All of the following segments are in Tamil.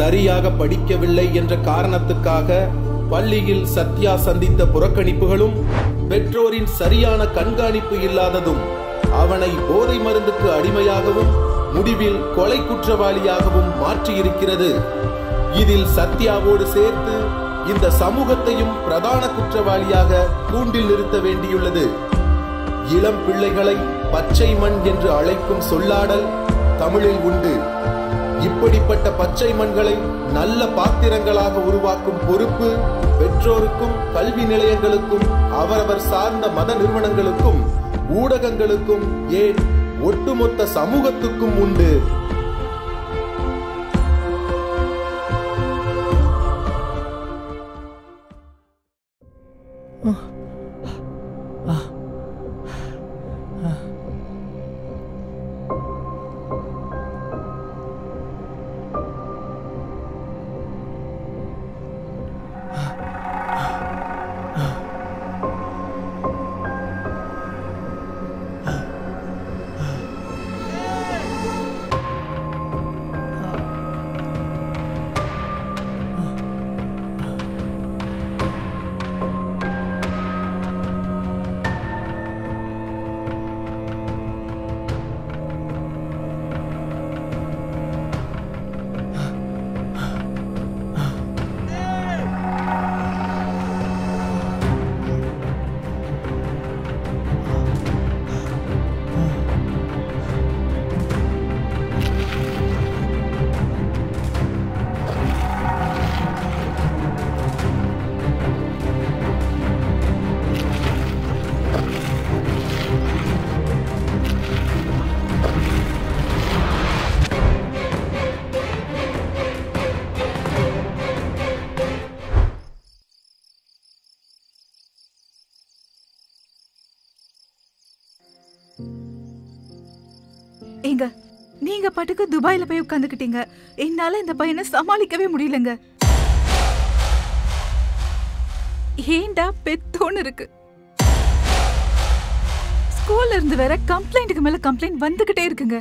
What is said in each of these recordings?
சரியாக படிக்கவில்லை என்ற காரணத்துக்காக பள்ளியில் சத்யா சந்தித்த புறக்கணிப்புகளும் பெற்றோரின் சரியான கண்காணிப்பு இல்லாததும் அவனை போதை மருந்துக்கு அடிமையாகவும் முடிவில் கொலை குற்றவாளியாகவும் மாற்றியிருக்கிறது இதில் சத்யாவோடு சேர்த்து இந்த சமூகத்தையும் பிரதான குற்றவாளியாக கூண்டில் நிறுத்த வேண்டியுள்ளது இளம் பிள்ளைகளை பச்சை மண் என்று அழைக்கும் சொல்லாடல் தமிழில் உண்டு இப்படிப்பட்ட பச்சை மண்களை நல்ல பாத்திரங்களாக உருவாக்கும் பொறுப்பு பெற்றோருக்கும் கல்வி நிலையங்களுக்கும் அவரவர் சார்ந்த மத நிறுவனங்களுக்கும் ஊடகங்களுக்கும் ஏன் ஒட்டுமொத்த சமூகத்துக்கும் உண்டு ஏங்க நீங்க பாட்டுக்கு துபாயில போய் உட்காந்துக்கிட்டீங்க என்னால இந்த பையனை சமாளிக்கவே முடியலங்க ஏண்டா பெத்தோன்னு இருக்கு ஸ்கூல்ல இருந்து வேற கம்ப்ளைண்ட்டுக்கு மேல கம்ப்ளைண்ட் வந்துகிட்டே இருக்குங்க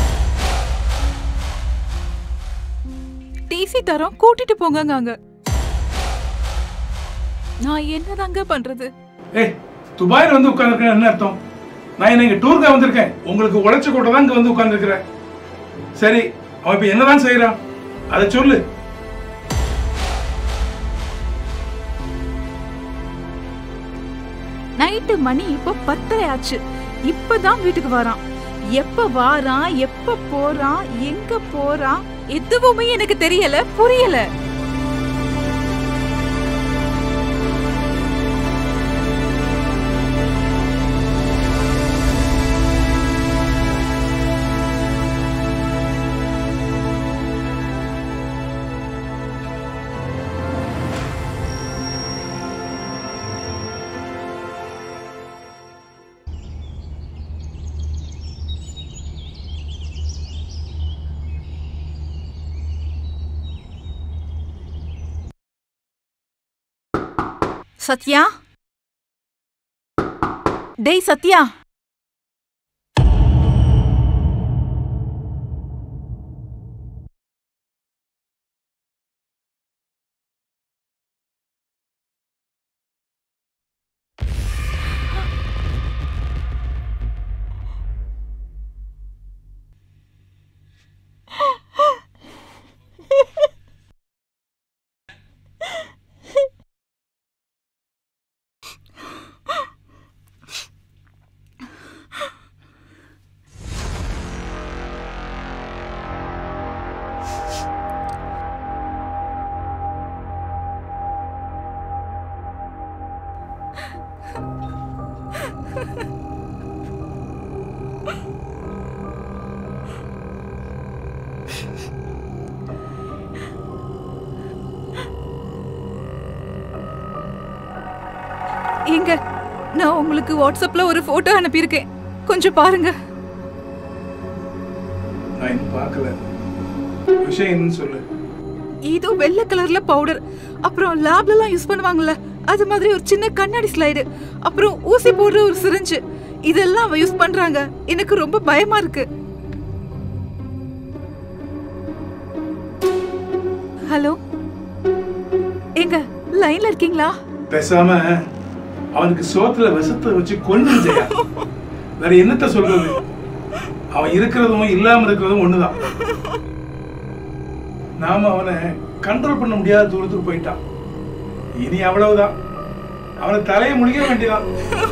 டிசி தரோம் கூட்டிட்டு போங்கங்க அங்க நான் என்னதாங்க பண்றது ஏய் துபாயில வந்து உட்கார்ந்துருக்கேன் என்ன அர்த்தம் நான் என்ன இங்க டூருக்கா வந்திருக்கேன் உங்களுக்கு உழைச்சு கூட தான் இங்க வந்து உட்கார்ந்துருக்கிறேன் சரி அவன் இப்ப என்னதான் செய்யறான் அதை சொல்லு நைட்டு மணி இப்போ பத்தரை ஆச்சு இப்பதான் வீட்டுக்கு வரான் எப்ப வாரான் எப்ப போறான் எங்க போறான் எதுவுமே எனக்கு தெரியல புரியல சத்யா டேய் சத்யா ஏங்க நான் உங்களுக்கு வாட்ஸ்அப்ல ஒரு போட்டோ அனுப்பியிருக்கேன் கொஞ்சம் பாருங்க நான் இன்னும் பார்க்கல விஷயம் என்னன்னு சொல்லு இது வெள்ளை கலர்ல பவுடர் அப்புறம் லேப்ல எல்லாம் யூஸ் பண்ணுவாங்கல்ல அது மாதிரி ஒரு சின்ன கண்ணாடி ஸ்லைடு அப்புறம் ஊசி போடுற ஒரு சிரிஞ்சு இதெல்லாம் அவ யூஸ் பண்றாங்க எனக்கு ரொம்ப பயமா இருக்கு ஹலோ எங்க லைன்ல இருக்கீங்களா பேசாம அவனுக்கு சோத்துல விஷத்தை வச்சு கொண்டு ஜெயா வேற என்னத்த சொல்றது அவன் இருக்கிறதும் இல்லாம இருக்கிறதும் ஒண்ணுதான் நாம அவனை கண்ட்ரோல் பண்ண முடியாத தூரத்துக்கு போயிட்டான் இனி அவ்வளவுதான் அவனை தலையை முடிக்க வேண்டியதான்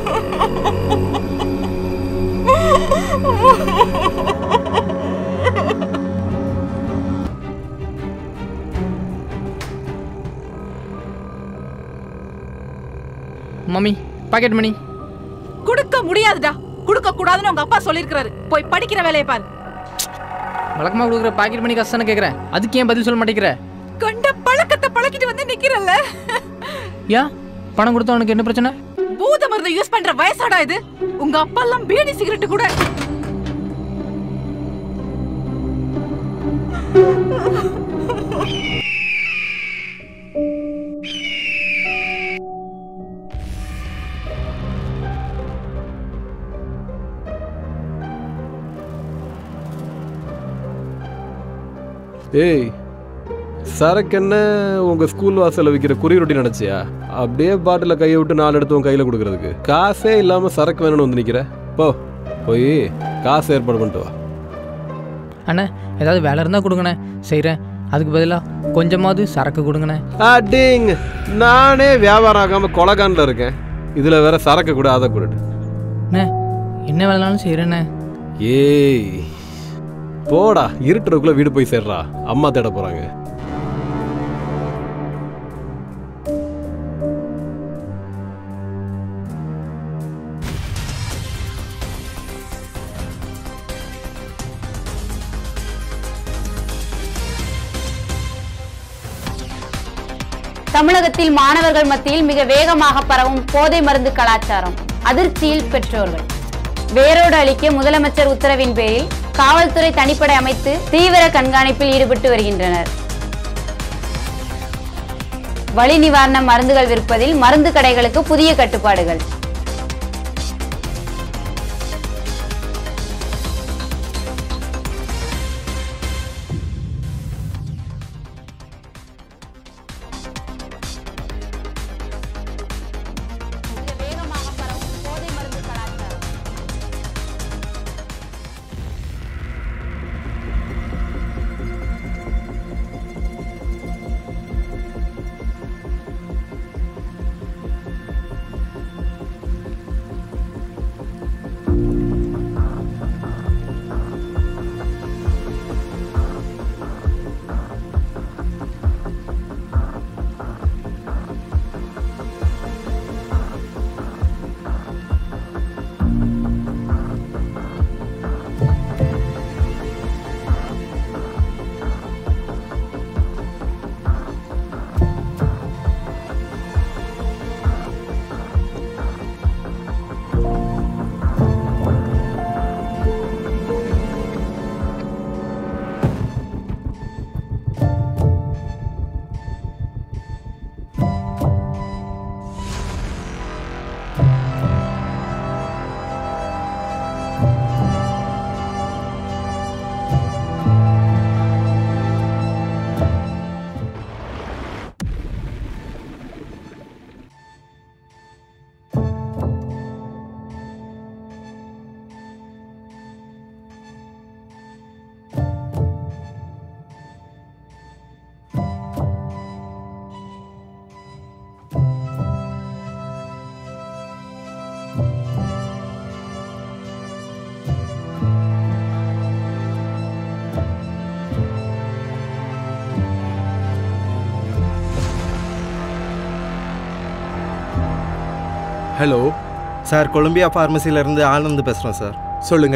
மம்மி பாக்கெட் மணி கொடுக்க முடியாதுடா கொடுக்க கூடாதுன்னு உங்க அப்பா சொல்லிருக்காரு போய் படிக்கிற வேலையை பாரு வழக்கமாக கொடுக்குற பாக்கெட் மணி கஷ்டம் கேட்குறேன் அதுக்கு ஏன் பதில் சொல்ல மாட்டேங்கிற கண்ட பழக்கத்தை பழக்கிட்டு வந்து நிக்கிறல்ல ஏன் பணம் கொடுத்தா உனக்கு என்ன பிரச்சனை பூத மருந்தை யூஸ் பண்ற வயசாடா இது உங்க அப்பா எல்லாம் பீடி சிகரெட் கூட ஏய் சரக்கு என்ன உங்க ஸ்கூல் வாசல்ல விற்கிற குறி ரொட்டி நினைச்சியா அப்படியே பாட்டில கையை விட்டு நாலு எடுத்து உன் கையில கொடுக்கறதுக்கு காசே இல்லாம சரக்கு வேணும்னு வந்து நிக்கிற போ போய் காசு ஏற்பாடு பண்ணிட்டு வா அண்ணே ஏதாவது வேலை இருந்தால் கொடுங்கண்ணே செய்கிறேன் அதுக்கு பதிலாக கொஞ்சமாவது சரக்கு கொடுங்கண்ணே அடிங் நானே வியாபாரம் ஆகாம கொலகான்ல இருக்கேன் இதுல வேற சரக்கு கூட அதை கூட அண்ணே என்ன வேலைனாலும் செய்கிறேண்ணே ஏய் போடா இருட்டுறதுக்குள்ள வீடு போய் சேர்றா அம்மா தேட போறாங்க தமிழகத்தில் மாணவர்கள் மத்தியில் மிக வேகமாக பரவும் போதை மருந்து கலாச்சாரம் அதிர்ச்சியில் பெற்றோர்கள் வேரோடு அளிக்க முதலமைச்சர் உத்தரவின் பேரில் காவல்துறை தனிப்படை அமைத்து தீவிர கண்காணிப்பில் ஈடுபட்டு வருகின்றனர் வலி நிவாரண மருந்துகள் விற்பதில் மருந்து கடைகளுக்கு புதிய கட்டுப்பாடுகள் மிக வேகமாக பரவும் போதை மருந்து கலாச்சாரம் ஹலோ சார் கொலம்பியா ஃபார்மசில இருந்து ஆனந்த் பேசுகிறேன் சார் சொல்லுங்க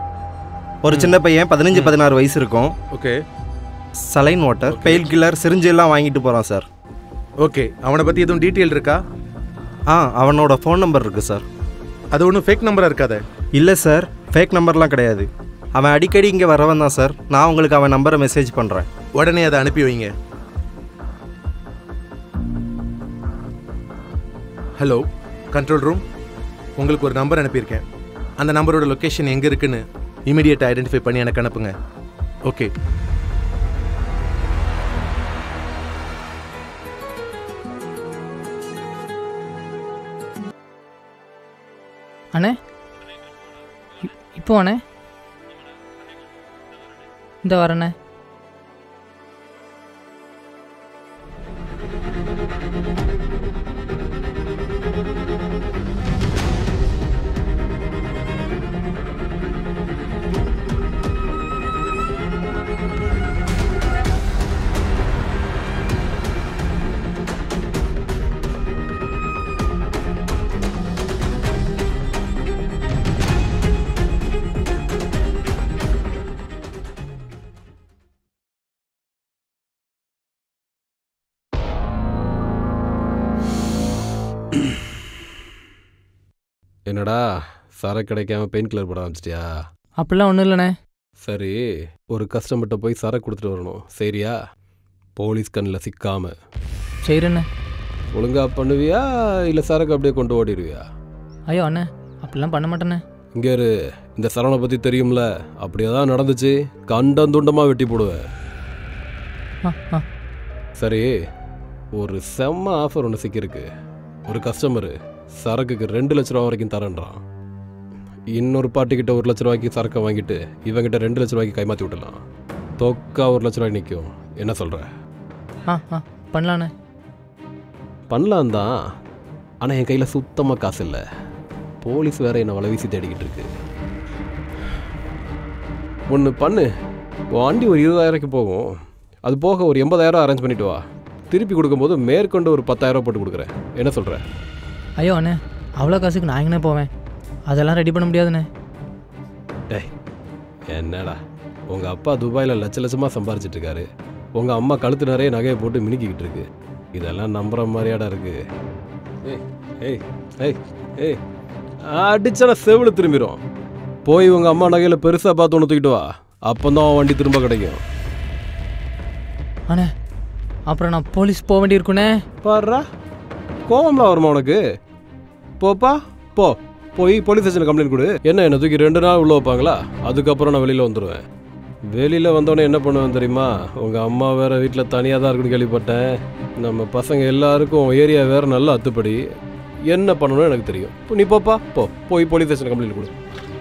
ஒரு சின்ன பையன் பதினஞ்சு பதினாறு வயசு இருக்கும் okay saline water painkiller syringe எல்லாம் வாங்கிட்டு போகிறான் சார் ஓகே அவனை பத்தி எதுவும் டீட்டெயில் இருக்கா ஆ அவனோட ஃபோன் நம்பர் இருக்குது சார் அது ஒன்றும் ஃபேக் நம்பரா இருக்காதே இல்லை சார் ஃபேக் நம்பர்லாம் கிடையாது அவன் அடிக்கடி இங்கே வரவன் தான் சார் நான் உங்களுக்கு அவன் நம்பரை மெசேஜ் பண்ணுறேன் உடனே அதை அனுப்பி வைங்க ஹலோ கண்ட்ரோல் ரூம் உங்களுக்கு ஒரு நம்பர் அனுப்பியிருக்கேன் அந்த நம்பரோட லொக்கேஷன் எங்கே இருக்குன்னு இமீடியட்டாக ஐடென்டிஃபை பண்ணி எனக்கு அனுப்புங்க ஓகே அண்ணே இ- இப்போ அண்ணே இந்த வரண்ணே என்னடா சரக்கு கிடைக்காம பெயின் கில்லர் போட ஆரம்பிச்சிட்டியா அப்படிலாம் ஒன்றும் இல்லைண்ணே சரி ஒரு கஸ்டமர்கிட்ட போய் சரக்கு கொடுத்துட்டு வரணும் சரியா போலீஸ் கண்ணில் சிக்காம சரிண்ணே ஒழுங்கா பண்ணுவியா இல்லை சரக்கு அப்படியே கொண்டு ஓடிடுவியா ஐயோ அண்ணே அப்படிலாம் பண்ண மாட்டேண்ணே இங்கே இரு இந்த சரவணை பற்றி தெரியும்ல அப்படியே தான் நடந்துச்சு கண்டம் துண்டமாக வெட்டி போடுவேன் ஆ ஆ சரி ஒரு செம்ம ஆஃபர் ஒன்று சிக்கியிருக்கு ஒரு கஸ்டமரு சரக்குக்கு ரெண்டு லட்ச ரூபா வரைக்கும் தரேன்றான் இன்னொரு பாட்டிக்கிட்ட ஒரு லட்ச ரூபாய்க்கு சரக்கை வாங்கிட்டு இவங்கிட்ட ரெண்டு லட்ச ரூபாய்க்கு கைமாற்றி விடலாம் தொக்கா ஒரு லட்ச ரூபாய் நிற்கும் என்ன சொல்கிற ஆ ஆ பண்ணலாண்ணே பண்ணலாம் தான் ஆனால் என் கையில் சுத்தமாக காசு இல்லை போலீஸ் வேற என்னை வலை வீசி தேடிக்கிட்டு இருக்கு ஒன்று பண்ணு உன் வண்டி ஒரு இருபதாயிரக்கு போகும் அது போக ஒரு எண்பதாயிரம் அரேஞ்ச் பண்ணிட்டு வா திருப்பி கொடுக்கும்போது மேற்கொண்டு ஒரு பத்தாயிரம் போட்டு கொடுக்குறேன் என்ன சொல்கிற ஐயோ அண்ணே அவ்வளோ காசுக்கு நான் எங்கண்ணே போவேன் அதெல்லாம் ரெடி பண்ண முடியாதுண்ணே டேய் என்னடா உங்கள் அப்பா துபாயில் லட்ச லட்சமாக சம்பாரிச்சிட்டு இருக்காரு உங்கள் அம்மா கழுத்து நிறைய நகையை போட்டு மினுக்கிக்கிட்டு இருக்கு இதெல்லாம் நம்புற மாதிரியாடா இருக்கு ஏய் ஏய் ஏய் ஏய் அடிச்சா செவில திரும்பிடும் போய் உங்கள் அம்மா நகையில் பெருசாக பார்த்து ஒன்று தூக்கிட்டு வா அப்போ வண்டி திரும்ப கிடைக்கும் அண்ணே அப்புறம் நான் போலீஸ் போக வேண்டியிருக்குண்ணே பாடுறா கோவம்லாம் வருமா உனக்கு போப்பா போ போய் போலீஸ் ஸ்டேஷனில் கம்ப்ளைண்ட் கொடு என்ன என்ன தூக்கி ரெண்டு நாள் உள்ள வைப்பாங்களா அதுக்கப்புறம் நான் வெளியில் வந்துடுவேன் வெளியில் வந்தோடனே என்ன பண்ணுவேன் தெரியுமா உங்கள் அம்மா வேற வீட்டில் தனியாக தான் இருக்குன்னு கேள்விப்பட்டேன் நம்ம பசங்க எல்லாருக்கும் ஏரியா வேற நல்ல அத்துப்படி என்ன பண்ணணும்னு எனக்கு தெரியும் இப்போ நீ போப்பா போ போய் போலீஸ் ஸ்டேஷன் கம்ப்ளைண்ட் கொடு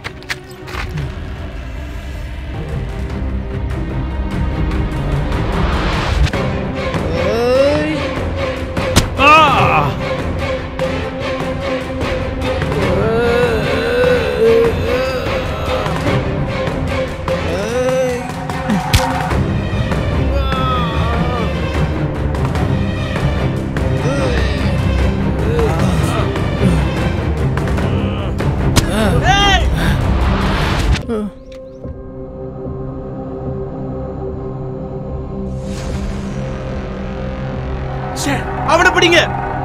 அவனை பிடிங்க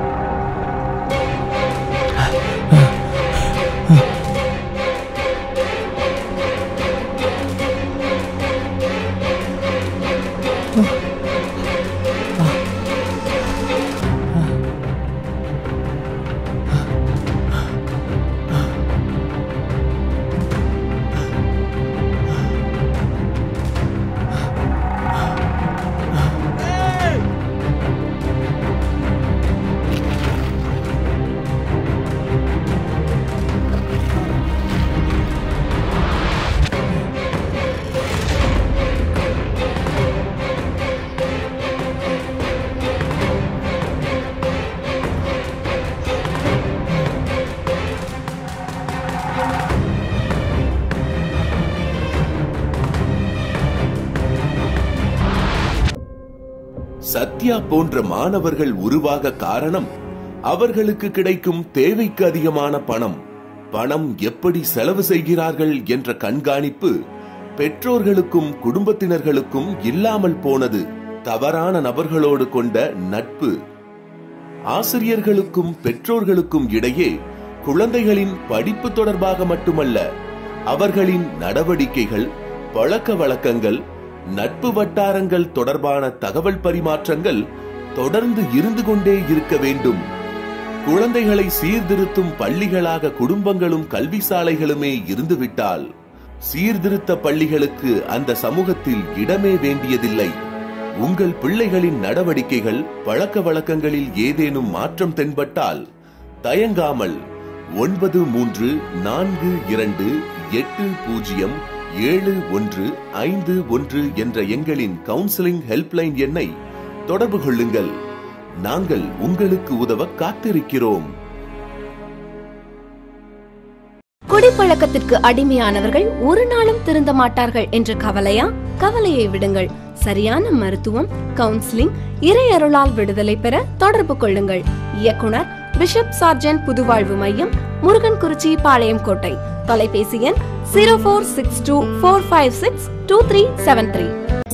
சத்யா போன்ற மாணவர்கள் உருவாக காரணம் அவர்களுக்கு கிடைக்கும் தேவைக்கு அதிகமான பணம் பணம் எப்படி செலவு செய்கிறார்கள் என்ற கண்காணிப்பு பெற்றோர்களுக்கும் குடும்பத்தினர்களுக்கும் இல்லாமல் போனது தவறான நபர்களோடு கொண்ட நட்பு ஆசிரியர்களுக்கும் பெற்றோர்களுக்கும் இடையே குழந்தைகளின் படிப்பு தொடர்பாக மட்டுமல்ல அவர்களின் நடவடிக்கைகள் பழக்க வழக்கங்கள் நட்பு வட்டாரங்கள் தொடர்பான தகவல் பரிமாற்றங்கள் தொடர்ந்து இருந்து கொண்டே இருக்க வேண்டும் குழந்தைகளை சீர்திருத்தும் பள்ளிகளாக குடும்பங்களும் கல்வி சாலைகளுமே இருந்துவிட்டால் சீர்திருத்த பள்ளிகளுக்கு அந்த சமூகத்தில் இடமே வேண்டியதில்லை உங்கள் பிள்ளைகளின் நடவடிக்கைகள் பழக்க வழக்கங்களில் ஏதேனும் மாற்றம் தென்பட்டால் தயங்காமல் ஒன்பது மூன்று நான்கு இரண்டு எட்டு பூஜ்ஜியம் ஏழு ஒன்று ஐந்து ஒன்று என்ற எங்களின் கவுன்சிலிங் ஹெல்ப்லைன் எண்ணை தொடர்பு கொள்ளுங்கள் நாங்கள் உங்களுக்கு உதவ காத்திருக்கிறோம் குடிப்பழக்கத்திற்கு அடிமையானவர்கள் ஒரு நாளும் திருந்த மாட்டார்கள் என்ற கவலையா கவலையை விடுங்கள் சரியான மருத்துவம் கவுன்சிலிங் இறை அருளால் விடுதலை பெற தொடர்பு கொள்ளுங்கள் இயக்குனர் பிஷப் சார்ஜன் புதுவாழ்வு மையம் முருகன்குறிச்சி பாளையம் கோட்டை தொலைபேசி எண் zero four six two four five six two three seven three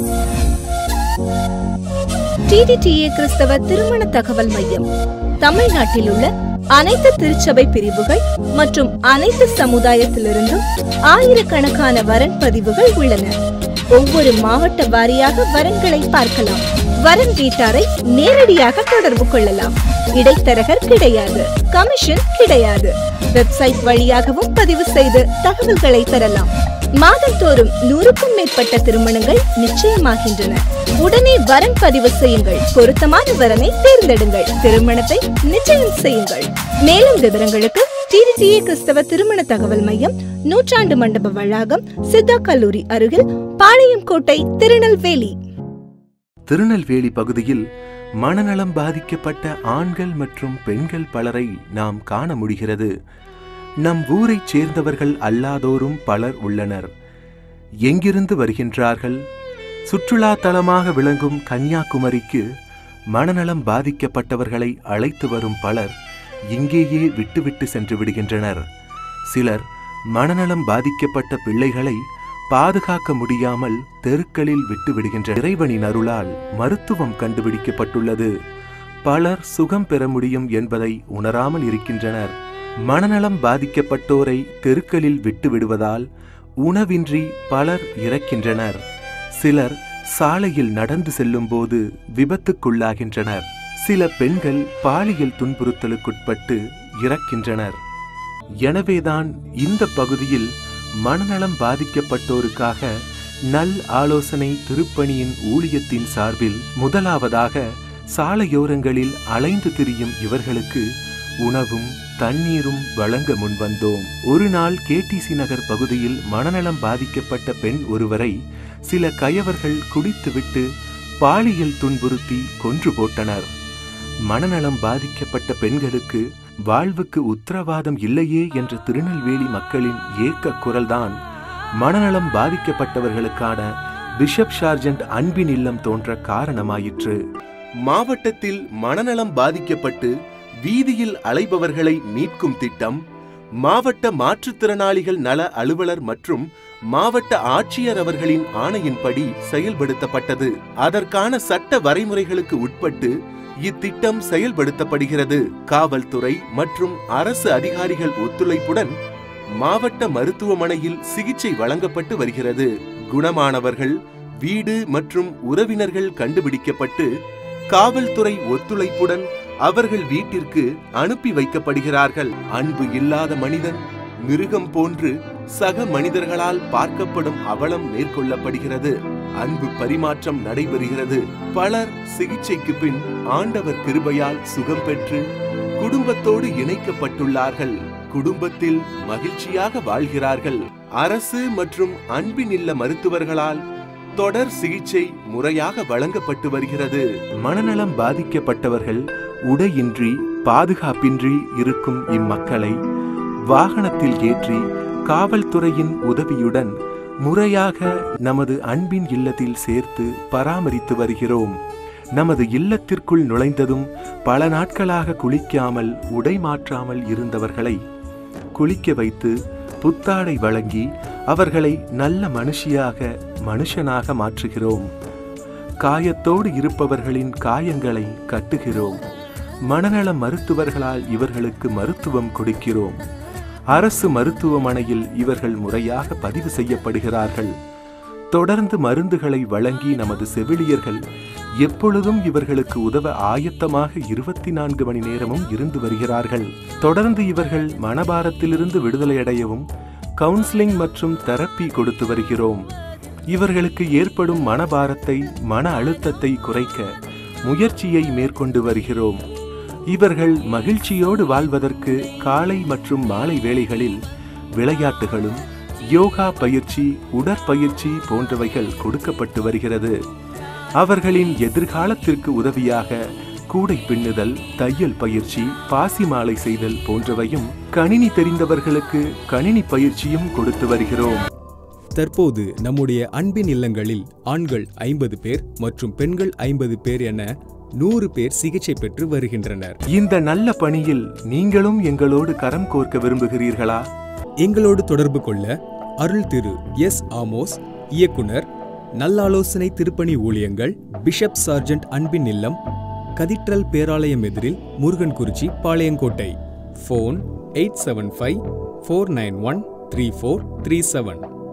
TDTA கிறிஸ்தவ திருமண தகவல் மையம் தமிழ்நாட்டில் உள்ள அனைத்து திருச்சபை பிரிவுகள் மற்றும் அனைத்து சமுதாயத்திலிருந்தும் ஆயிரக்கணக்கான வரன் பதிவுகள் உள்ளன ஒவ்வொரு மாவட்ட வாரியாக வரன்களை பார்க்கலாம் வரன் வீட்டாரை நேரடியாக தொடர்பு கொள்ளலாம் இடைத்தரகர் கிடையாது கமிஷன் கிடையாது வெப்சைட் வழியாகவும் பதிவு செய்து தகவல்களை பெறலாம் மாதந்தோறும் நூறுக்கும் மேற்பட்ட திருமணங்கள் நிச்சயமாகின்றன உடனே வரன் பதிவு செய்யுங்கள் பொருத்தமான வரனை தேர்ந்தெடுங்கள் திருமணத்தை நிச்சயம் செய்யுங்கள் மேலும் விவரங்களுக்கு டிடிடிஏ கிறிஸ்தவ திருமண தகவல் மையம் நூற்றாண்டு மண்டப வளாகம் சித்தா கல்லூரி அருகில் பாளையம் கோட்டை திருநெல்வேலி திருநெல்வேலி பகுதியில் மனநலம் பாதிக்கப்பட்ட ஆண்கள் மற்றும் பெண்கள் பலரை நாம் காண முடிகிறது நம் ஊரைச் சேர்ந்தவர்கள் அல்லாதோரும் பலர் உள்ளனர் எங்கிருந்து வருகின்றார்கள் சுற்றுலா தலமாக விளங்கும் கன்னியாகுமரிக்கு மனநலம் பாதிக்கப்பட்டவர்களை அழைத்து வரும் பலர் இங்கேயே விட்டுவிட்டு சென்று விடுகின்றனர் சிலர் மனநலம் பாதிக்கப்பட்ட பிள்ளைகளை பாதுகாக்க முடியாமல் தெருக்களில் விட்டு விடுகின்ற இறைவனின் அருளால் மருத்துவம் கண்டுபிடிக்கப்பட்டுள்ளது பலர் சுகம் பெற முடியும் என்பதை உணராமல் இருக்கின்றனர் மனநலம் பாதிக்கப்பட்டோரை தெருக்களில் விட்டு விடுவதால் உணவின்றி பலர் இறக்கின்றனர் சிலர் சாலையில் நடந்து செல்லும்போது விபத்துக்குள்ளாகின்றனர் சில பெண்கள் பாலியல் துன்புறுத்தலுக்குட்பட்டு இறக்கின்றனர் எனவேதான் இந்த பகுதியில் மனநலம் பாதிக்கப்பட்டோருக்காக நல் ஆலோசனை திருப்பணியின் ஊழியத்தின் சார்பில் முதலாவதாக சாலையோரங்களில் அலைந்து திரியும் இவர்களுக்கு உணவும் தண்ணீரும் வழங்க முன்வந்தோம் ஒரு நாள் கேடிசி நகர் பகுதியில் மனநலம் பாதிக்கப்பட்ட பெண் ஒருவரை சில கயவர்கள் குடித்துவிட்டு பாலியல் துன்புறுத்தி கொன்று போட்டனர் மனநலம் பாதிக்கப்பட்ட பெண்களுக்கு வாழ்வுக்கு உத்தரவாதம் இல்லையே என்ற திருநெல்வேலி மக்களின் ஏக்க குரல்தான் மனநலம் பாதிக்கப்பட்டவர்களுக்கான பிஷப் ஷார்ஜென்ட் அன்பின் இல்லம் தோன்ற காரணமாயிற்று மாவட்டத்தில் மனநலம் பாதிக்கப்பட்டு வீதியில் அலைபவர்களை மீட்கும் திட்டம் மாவட்ட மாற்றுத்திறனாளிகள் நல அலுவலர் மற்றும் மாவட்ட ஆட்சியர் அவர்களின் ஆணையின்படி செயல்படுத்தப்பட்டது அதற்கான சட்ட வரைமுறைகளுக்கு உட்பட்டு இத்திட்டம் செயல்படுத்தப்படுகிறது காவல்துறை மற்றும் அரசு அதிகாரிகள் ஒத்துழைப்புடன் மாவட்ட மருத்துவமனையில் சிகிச்சை வழங்கப்பட்டு வருகிறது குணமானவர்கள் வீடு மற்றும் உறவினர்கள் கண்டுபிடிக்கப்பட்டு காவல்துறை ஒத்துழைப்புடன் அவர்கள் வீட்டிற்கு அனுப்பி வைக்கப்படுகிறார்கள் அன்பு இல்லாத மனிதன் மிருகம் போன்று சக மனிதர்களால் பார்க்கப்படும் அவலம் மேற்கொள்ளப்படுகிறது அன்பு பரிமாற்றம் நடைபெறுகிறது பலர் சிகிச்சைக்கு பின் ஆண்டவர் கிருபையால் சுகம் பெற்று குடும்பத்தோடு இணைக்கப்பட்டுள்ளார்கள் குடும்பத்தில் மகிழ்ச்சியாக வாழ்கிறார்கள் அரசு மற்றும் அன்பின் இல்ல மருத்துவர்களால் தொடர் சிகிச்சை முறையாக வழங்கப்பட்டு வருகிறது மனநலம் பாதிக்கப்பட்டவர்கள் உடையின்றி பாதுகாப்பின்றி இருக்கும் இம்மக்களை வாகனத்தில் ஏற்றி காவல்துறையின் உதவியுடன் முறையாக நமது அன்பின் இல்லத்தில் சேர்த்து பராமரித்து வருகிறோம் நமது இல்லத்திற்குள் நுழைந்ததும் பல நாட்களாக குளிக்காமல் உடை மாற்றாமல் இருந்தவர்களை குளிக்க வைத்து புத்தாடை வழங்கி அவர்களை நல்ல மனுஷியாக மனுஷனாக மாற்றுகிறோம் காயத்தோடு இருப்பவர்களின் காயங்களை கட்டுகிறோம் மனநல மருத்துவர்களால் இவர்களுக்கு மருத்துவம் கொடுக்கிறோம் அரசு மருத்துவமனையில் இவர்கள் முறையாக பதிவு செய்யப்படுகிறார்கள் தொடர்ந்து மருந்துகளை வழங்கி நமது செவிலியர்கள் எப்பொழுதும் இவர்களுக்கு உதவ ஆயத்தமாக இருபத்தி நான்கு மணி நேரமும் இருந்து வருகிறார்கள் தொடர்ந்து இவர்கள் மனபாரத்திலிருந்து விடுதலையடையவும் கவுன்சிலிங் மற்றும் தெரப்பி கொடுத்து வருகிறோம் இவர்களுக்கு ஏற்படும் மனபாரத்தை மன அழுத்தத்தை குறைக்க முயற்சியை மேற்கொண்டு வருகிறோம் இவர்கள் மகிழ்ச்சியோடு வாழ்வதற்கு காலை மற்றும் மாலை வேளைகளில் விளையாட்டுகளும் யோகா பயிற்சி உடற்பயிற்சி போன்றவைகள் கொடுக்கப்பட்டு வருகிறது அவர்களின் எதிர்காலத்திற்கு உதவியாக கூடை பின்னுதல் தையல் பயிற்சி பாசி மாலை செய்தல் போன்றவையும் கணினி தெரிந்தவர்களுக்கு கணினி பயிற்சியும் கொடுத்து வருகிறோம் தற்போது நம்முடைய அன்பின் இல்லங்களில் ஆண்கள் ஐம்பது பேர் மற்றும் பெண்கள் ஐம்பது பேர் என நூறு பேர் சிகிச்சை பெற்று வருகின்றனர் இந்த நல்ல பணியில் நீங்களும் எங்களோடு கரம் கோர்க்க விரும்புகிறீர்களா எங்களோடு தொடர்பு கொள்ள அருள் திரு எஸ் ஆமோஸ் இயக்குனர் நல்லாலோசனை திருப்பணி ஊழியங்கள் பிஷப் சார்ஜென்ட் அன்பின் இல்லம் கதிற்றல் பேராலயம் எதிரில் Murugankurichi Palayamkottai phone eight seven five four nine one three four three seven